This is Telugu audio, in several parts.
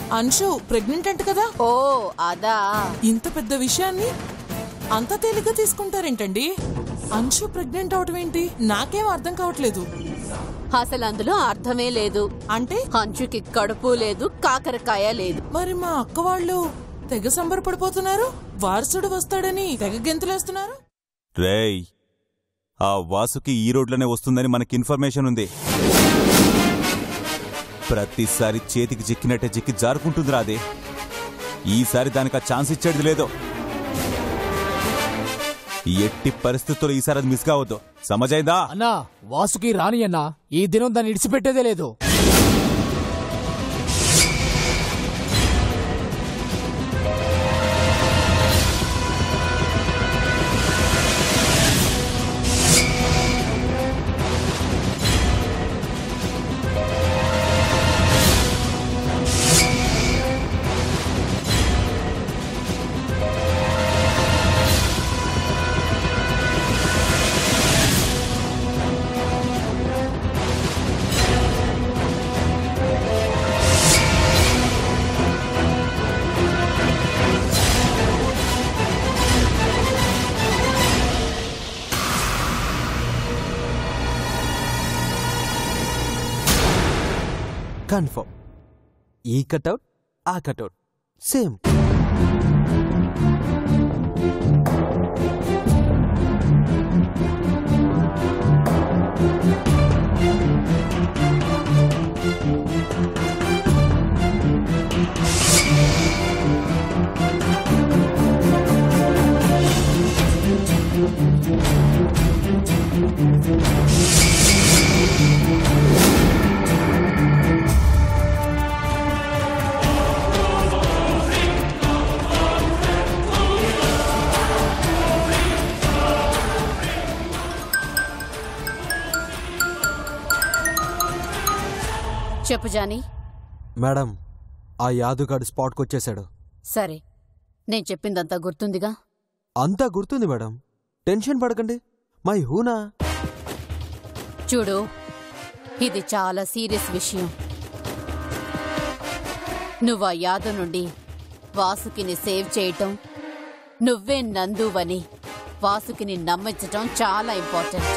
అంశు ప్రెగ్నెంట్ అంట కదా ఓ అదా ఇంత పెద్ద విషయాన్ని అంత తేలిగ్గా తీసుకుంటారేంటండి అంశు ప్రెగ్నెంట్ అవటం ఏంటి నాకేం అర్థం కావట్లేదు అసలు అందులో అర్థమే లేదు అంటే అంచుకి కడుపు లేదు కాకరకాయ లేదు మరి మా అక్క వాళ్ళు తెగ సంబరపడిపోతున్నారు వారసుడు వస్తాడని తెగ గెంతులేస్తున్నారు రేయ్ ఆ వాసుకి ఈ రోడ్లోనే వస్తుందని మనకి ఇన్ఫర్మేషన్ ఉంది ప్రతిసారి చేతికి చిక్కినట్టే చిక్కి జారుకుంటుందిరా అది ఈసారి దానికి ఆ ఛాన్స్ ఇచ్చేది లేదో ఎట్టి పరిస్థితుల్లో ఈసారి అది మిస్ కావద్దు సమజైందా అన్నా వాసుకి రాని అన్నా ఈ దినం దాన్ని ఇడిచిపెట్టేదే లేదు కన్ఫర్మ్ ఈ కట్అవుట్ ఆ కట్అవుట్ సేమ్ చెప్పు జానీ మేడం ఆ యాదుగాడు స్పాట్కి వచ్చేశాడు సరే నేను చెప్పిందంతా గుర్తుందిగా అంతా గుర్తుంది మేడం టెన్షన్ పడకండి మై హూనా చూడు ఇది చాలా సీరియస్ విషయం నువ్వు ఆ యాద నుండి వాసుకిని సేవ్ చేయటం నువ్వే నందువని వాసుకిని నమ్మించటం చాలా ఇంపార్టెంట్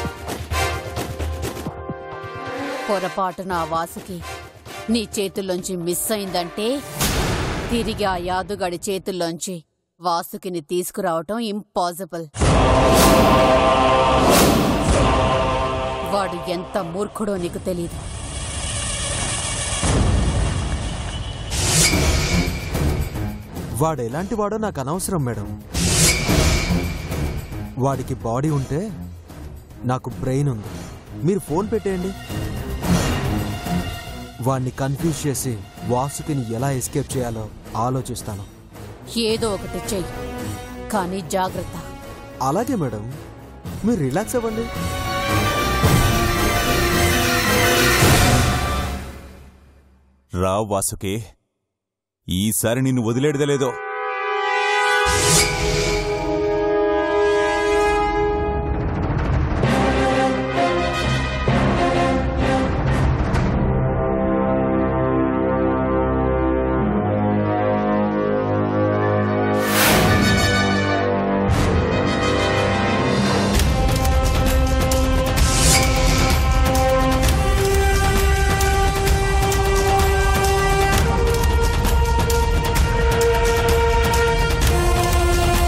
పొరపాటున ఆ వాసుకి నీ చేతుల్లోంచి మిస్ అయిందంటే తిరిగి ఆ యాదుగాడి చేతుల్లోంచి వాసుకిని తీసుకురావటం ఇంపాసిబుల్ వాడు ఎంత మూర్ఖుడో నీకు తెలీదు వాడు ఎలాంటి వాడో నాకు అనవసరం మేడం వాడికి బాడీ ఉంటే నాకు బ్రెయిన్ ఉంది మీరు ఫోన్ పెట్టేయండి వాడిని కన్ఫ్యూజ్ చేసి వాసుకిని ఎలా ఎస్కేప్ చేయాలో ఆలోచిస్తాను ఏదో ఒకటి చెయ్యి కానీ జాగ్రత్త అలాగే మేడం మీరు రిలాక్స్ అవ్వండి రా వాసుకి ఈసారి నిన్ను వదిలేడదే లేదో మేడం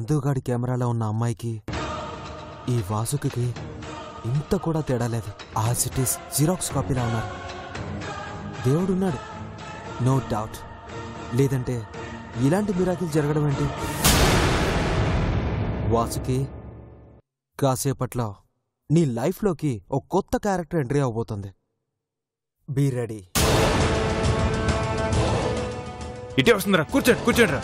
నందుగాడి కెమెరాలో ఉన్న అమ్మాయికి ఈ వాసుకి ఇంత కూడా తేడా లేదు ఆ సిటీస్ జిరాక్స్ కాపీలా ఉన్నారు దేవుడున్నాడు నో డౌట్ లేదంటే ఇలాంటి మిరాకిల్ జరగడం ఏంటి వాసుకి కాసేపట్లో నీ లైఫ్లోకి ఒక కొత్త క్యారెక్టర్ ఎంట్రీ అవబోతుంది బీ రెడీ ఇటే వస్తుందిరా కూర్చోండి కూర్చోండి రా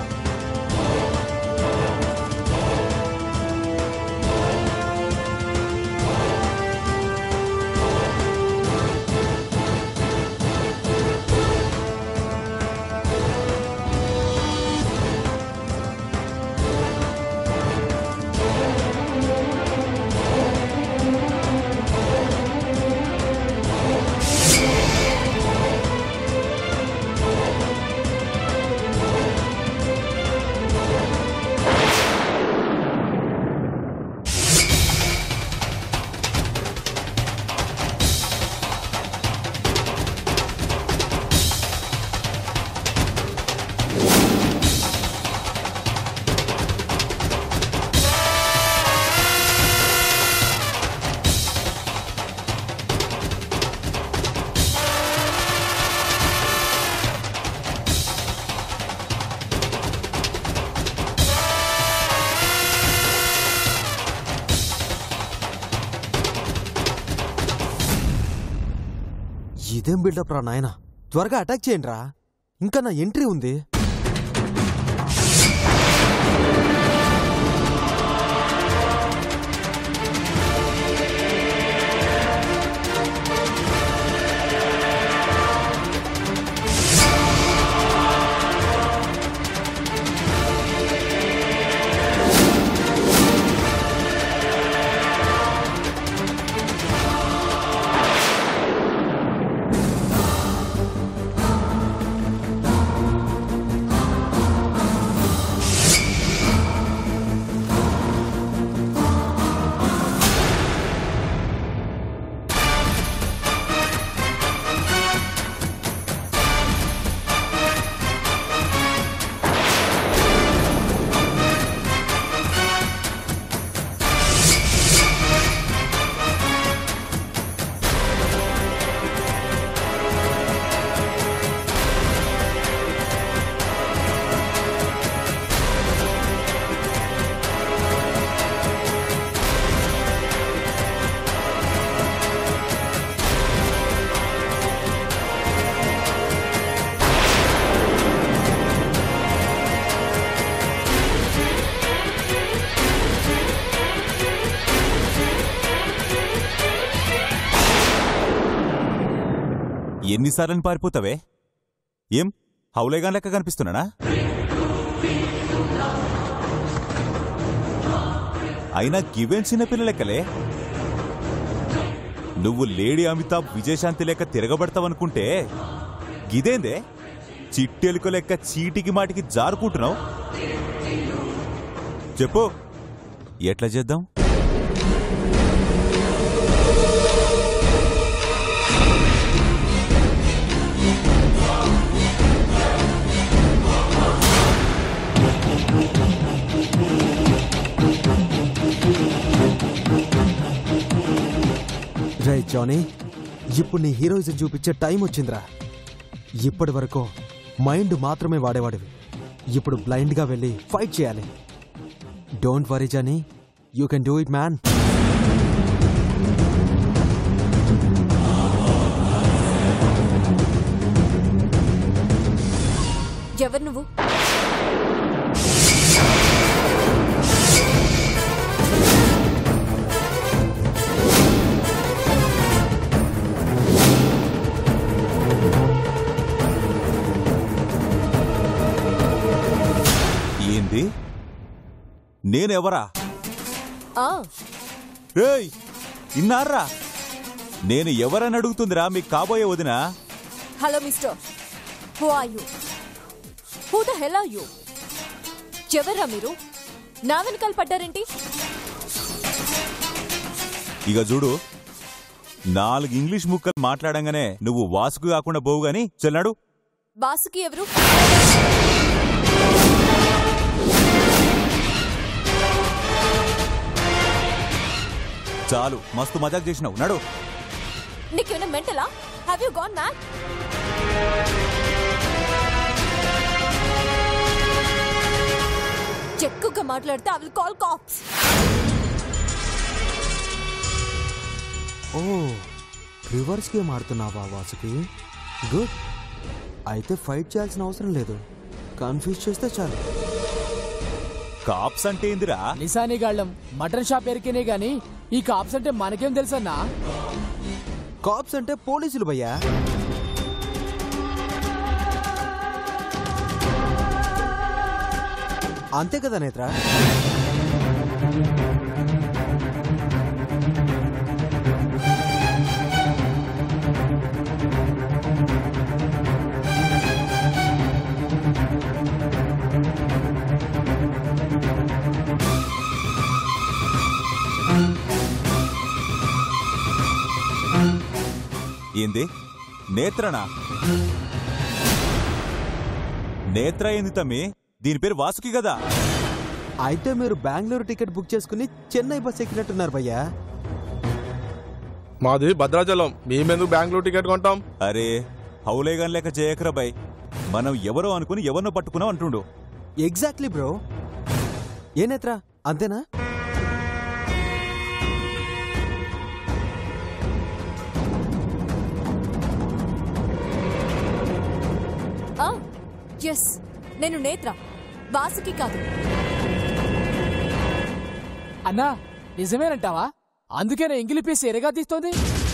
ఇదేం బిల్డప్ రా నాయన త్వరగా అటాక్ చేయండి రా ఇంకా నా ఎంట్రీ ఉంది ఎన్నిసార్లని పారిపోతావే ఏం హౌలేగాన్ లెక్క కనిపిస్తున్నానా అయినా గివెన్ చిన్నపిల్ల లెక్కలే నువ్వు లేడీ అమితాబ్ విజయశాంతి లెక్క తిరగబడతావనుకుంటే గిదేందే చిట్టెలుక లెక్క చీటికి మాటికి జారుకుంటున్నావు చెప్పు ఎట్లా చేద్దాం రే జానీ ఇప్పుడు నీ హీరోయిజం చూపించే టైం వచ్చిందిరా ఇప్పటి వరకు మైండ్ మాత్రమే వాడేవాడివి ఇప్పుడు బ్లైండ్గా వెళ్ళి ఫైట్ చేయాలి don't worry Johnny you can do it man ఎవరు నువ్వు ఏంది నేనెవరా ఆ ఏయ్ ఇన్నారా నేను ఎవరని అడుగుతుందిరా మీకు కాబోయే వదిన hello mister who are you who the hell are you ఎవరా మీరు నా వెనకాల పడ్డారేంటి ఇక చూడు నాలుగు ఇంగ్లీష్ ముక్కలు మాట్లాడంగానే నువ్వు వాసుకు కాకుండా పోవు గాని చెల్లాడు బాసుకి ఎవరు చాలు మస్తు మజాక్ చేసినావు నడు నీకేమైనా మెంటలా హ్యావ్ యూ గాన్ మ్యాడ్ ఎక్కువగా మాట్లాడితే ఐ విల్ కాల్ కాప్స్ ఓ రివర్స్ గేమ్ ఆడుతున్నావా వాసుకి గుడ్ అయితే ఫైట్ చేయాల్సిన అవసరం లేదు కన్ఫ్యూజ్ చేస్తే చాలు కాప్స్ అంటే ఏందిరా లిసానీ గాళ్ళం మటన్ షాప్ ఎరికేనే గాని ఈ కాప్స్ అంటే మనకేం తెలుసన్నా కాప్స్ అంటే పోలీసులు భయ్యా అంతే కదా నేత్ర ఏంది నేత్రనా నేత్ర ఏంది తమ్మి దీని పేరు వాసుకి కదా అయితే మీరు బెంగళూరు టికెట్ బుక్ చేసుకుని చెన్నై బస్ ఎక్కినట్టున్నారు భయ్యా మాది భద్రాచలం మేమెందుకు బెంగళూరు టికెట్ కొంటాం అరే హౌలేగాన్ లేక చేయకరా బై మనం ఎవరో అనుకుని ఎవరినో పట్టుకున్నాం అంటుండు ఎగ్జాక్ట్లీ బ్రో ఏ నేత్ర అంతేనా ఎస్ నేను నేత్ర వాసుకి కాదు అన్నా నిజమేనంటావా అందుకేనా ఎంగిలి పీస్ ఎరగా తీస్తోంది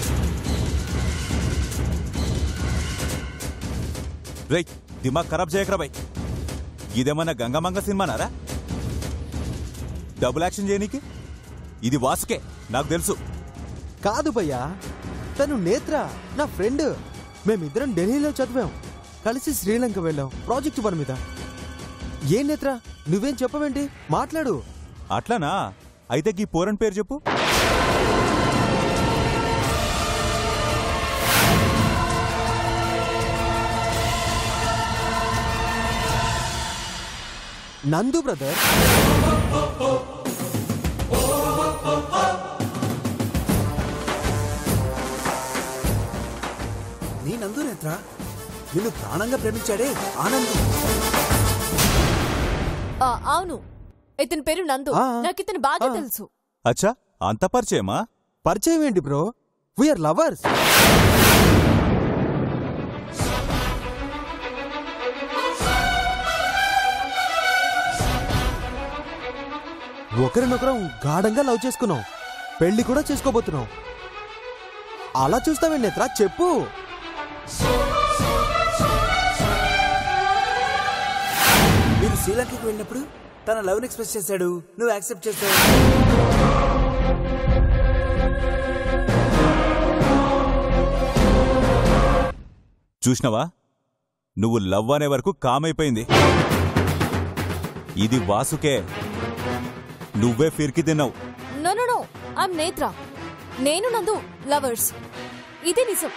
రేయ్ దిమాగ్ ఖరాబ్ చేయకరా బై ఇదేమన్నా గంగమంగ సినిమానారా డబుల్ యాక్షన్ చేయనీకి ఇది వాసుకే నాకు తెలుసు కాదు భయ్యా తను నేత్ర నా ఫ్రెండ్ మేమిద్దరం ఢిల్లీలో చదివాం కలిసి శ్రీలంక వెళ్ళాం ప్రాజెక్ట్ పని మీద ఏం నేత్ర నువ్వేం చెప్పవేంటి మాట్లాడు అట్లానా అయితే గీ పోరన్ పేరు చెప్పు నందు బ్రదర్ నీ నందు నేత్ర నిన్ను ప్రాణంగా ప్రేమించాడే ఆనంద్ ఆ, అవును ఇతని పేరు నందు ఆ. నాకు ఇతను బాగా ఆ. తెలుసు అచ్చా అంత పరిచయమా పరిచయం ఏంటి బ్రో వీఆర్ లవర్స్ ఒకరినొకరం గాఢంగా లవ్ చేసుకున్నాం పెళ్లి కూడా చేసుకోబోతున్నాం అలా చూస్తావేంటి నేత్ర చెప్పు మీరు శ్రీలంకకి వెళ్ళినప్పుడు తన లవ్ ఎక్స్ప్రెస్ చేశాడు నువ్వు యాక్సెప్ట్ చేస్తావు చూసినవా నువ్వు లవ్ అనే వరకు కామైపోయింది ఇది వాసుకే నువ్వే ఫిరికి తిన్నావు నో నో నో ఐమ్ నేత్ర నేను నందు లవర్స్ ఇది నిజం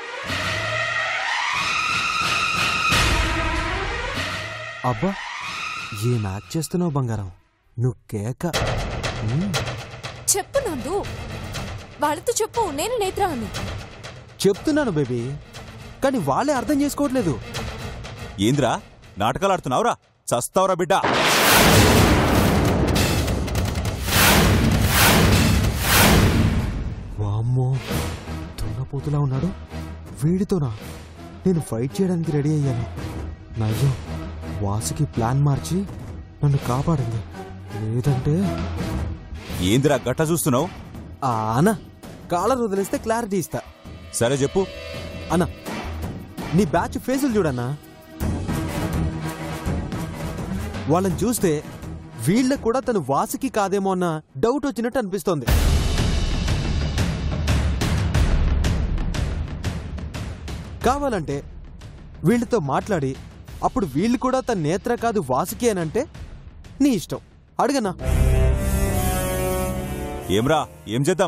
అబ్బా ఏం యాక్ట్ చేస్తున్నావు బంగారం నువ్వు కేక మ్మ్. చెప్పు నందు వాళ్ళతో చెప్పు నేను నేత్ర అని చెప్తున్నాను బేబీ కానీ వాళ్ళే అర్థం చేసుకోవట్లేదు ఏంద్రా నాటకాలు ఆడుతున్నావురా చస్తావురా బిడ్డ వామ్మో దున్నపోతులా ఉన్నాడు వీడితోనా నేను ఫైట్ చేయడానికి రెడీ అయ్యాను నయ్యో వాసుకి ప్లాన్ మార్చి నన్ను కాపాడింది లేదంటే ఏందిరా గట్ట చూస్తున్నావు ఆ అన్న కాలర్ వదిలేస్తే క్లారిటీ ఇస్తా సరే చెప్పు అన్న నీ బ్యాచ్ ఫేసులు చూడన్నా వాళ్ళని చూస్తే వీళ్ళకు కూడా తను వాసుకి కాదేమో అన్న డౌట్ వచ్చినట్టు అనిపిస్తోంది కావాలంటే వీళ్ళతో మాట్లాడి అప్పుడు వీళ్ళు కూడా తన నేత్ర కాదు వాసుకి అని అంటే నీ ఇష్టం అడగనా ఏమ్రా ఏం చేద్దాం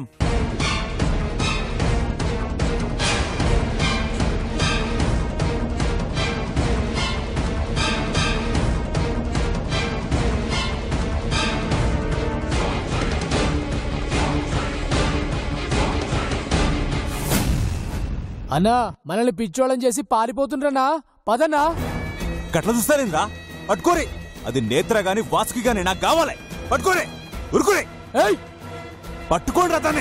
అన్నా మనల్ని పిచ్చోళం చేసి పారిపోతుండ్రనా పదన్నా గట్ల చూస్తారేంద్రా పట్టుకోరే అది నేత్ర గాని వాసుకి గాని నాకు కావాలి పట్టుకోరే ఉరుకురే ఏయ్ పట్టుకోండి అతన్ని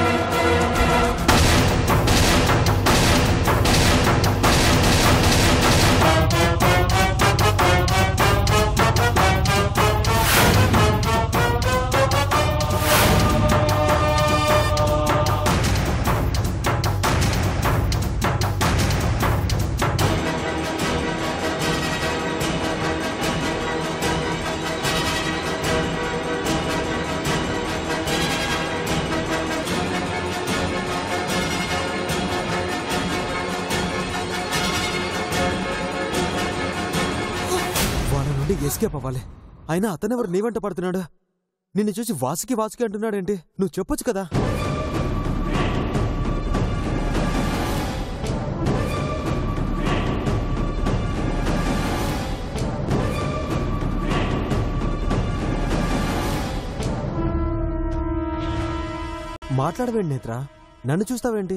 వాళ్ళ నుండి ఎస్కేప్ అవ్వాలి అయినా అతనెవరు నీ వెంట పడుతున్నాడు నిన్ను చూసి వాసుకి వాసుకి అంటున్నాడేంటి నువ్వు చెప్పొచ్చు కదా మాట్లాడవేంటి నేత్ర నన్ను చూస్తావేంటి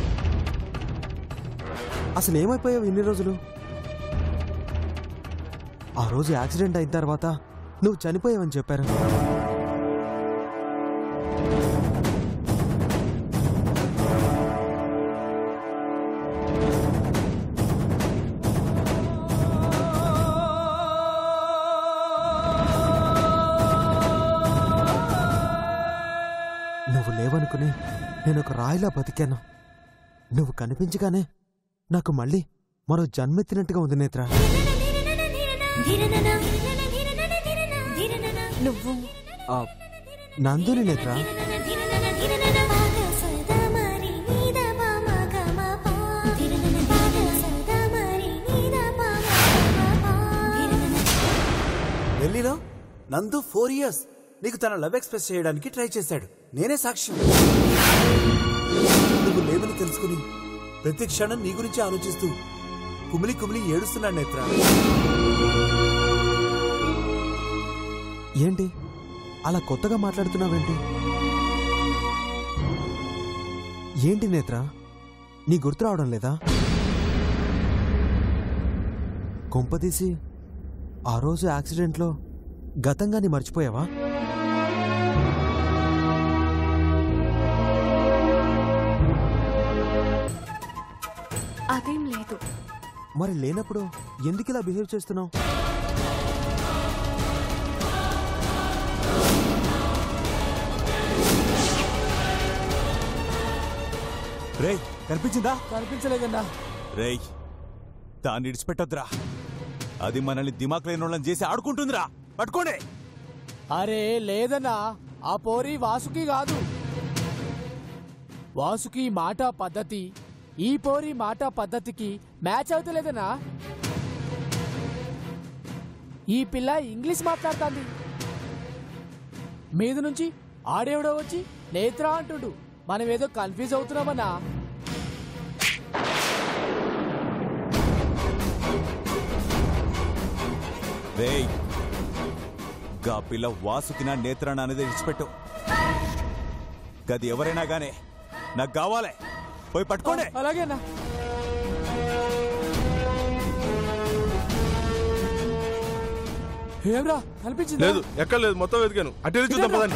అసలు ఏమైపోయావు ఇన్ని రోజులు ఆ రోజు యాక్సిడెంట్ అయిన తర్వాత నువ్వు చనిపోయావని చెప్పారు నువ్వు లేవనుకుని నేను ఒక రాయిలా బతికాను నువ్వు కనిపించగానే నాకు మళ్ళీ మరో జన్మెత్తినట్టుగా ఉంది నేత్ర నువ్వు ఆ, నందుని నేత్ర ఢిల్లీలో నందు ఫోర్ ఇయర్స్ నీకు తన లవ్ ఎక్స్ప్రెస్ చేయడానికి ట్రై చేశాడు నేనే సాక్ష్యం నువ్వు లేవని తెలుసుకుని ప్రతి క్షణం నీ గురించి ఆలోచిస్తూ కుమిలి కుమిలి ఏడుస్తున్నాడు నేత్ర ఏంటి అలా కొత్తగా మాట్లాడుతున్నావేంటి ఏంటి నేత్ర నీ గుర్తు రావడం లేదా కొంపదీసి ఆ రోజు యాక్సిడెంట్లో గతంగాని మర్చిపోయావా అదేం లేదు మరి లేనప్పుడు ఎందుకు ఇలా బిహేవ్ చేస్తున్నావు రేయ్ కనిపించిందా కనిపించలేదన్నా రేయ్ దాన్ని ఇడిచిపెట్టొద్దురా అది మనల్ని దిమాక్ లేని వాళ్ళని చేసి ఆడుకుంటుందిరా పట్టుకోండి అరే లేదన్నా ఆ పోరి వాసుకి కాదు వాసుకి మాట పద్ధతి ఈ పోరి మాట పద్ధతికి మ్యాచ్ అవుతలేదనా ఈ పిల్ల ఇంగ్లీష్ మాట్లాడుతుంది మీద నుంచి ఆడేవడో వచ్చి నేత్ర అంటుడు మనం ఏదో కన్ఫ్యూజ్ అవుతున్నామన్నా రేయ్ గా పిల్ల వాసుకి నా నేత్రాన్ని అనేది ఇడిచిపెట్టు గది ఎవరైనా గానే నాకు కావాలే పోయి పట్టుకోండి అలాగేనా ఏమ్రా కనిపించింది లేదు ఎక్కడ లేదు మొత్తం వెతికాను అటు వెళ్ళి చూద్దాం పదండి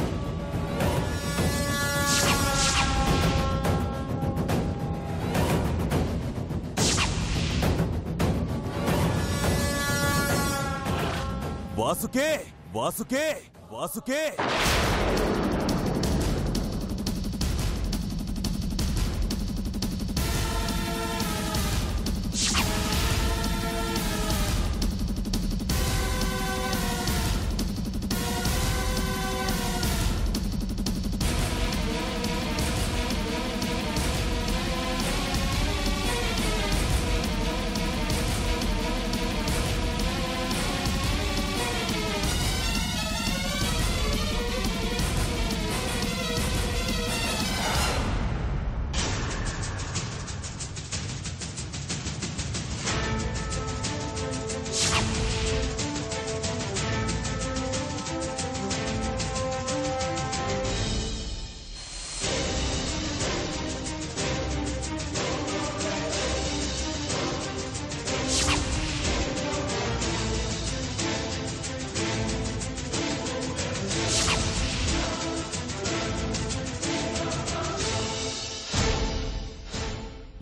వాసుకే వాసుకే వాసుకే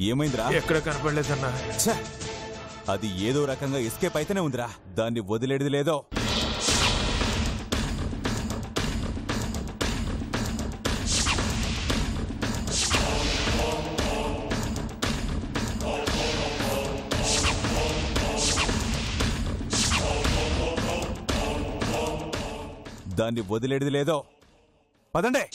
ఏమైందిరా ఎక్కడ కనపడలేదన్నా ఛ! అది ఏదో రకంగా ఎస్కేప్ అయితేనే ఉందిరా దాన్ని వదిలేడిది లేదో దాన్ని వదిలేడిది లేదో పదండే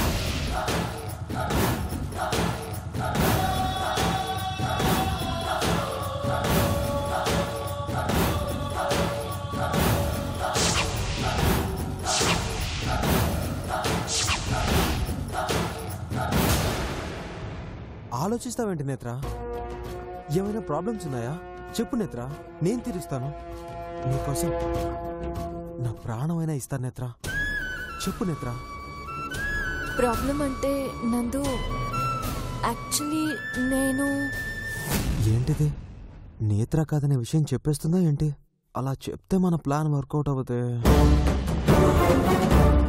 ఆలోచిస్తావేంటి నేత్ర ఏమైనా ప్రాబ్లమ్స్ ఉన్నాయా చెప్పు నేత్ర నేను తీరుస్తాను నీకోసం నా ప్రాణమైనా ఇస్తాను నేత్ర చెప్పు నేత్ర ప్రాబ్లం అంటే నందు యాక్చువల్లీ నేను ఏంటిది నేత్ర కాదనే విషయం చెప్పేస్తుందా ఏంటి అలా చెప్తే మన ప్లాన్ వర్కౌట్ అవుతే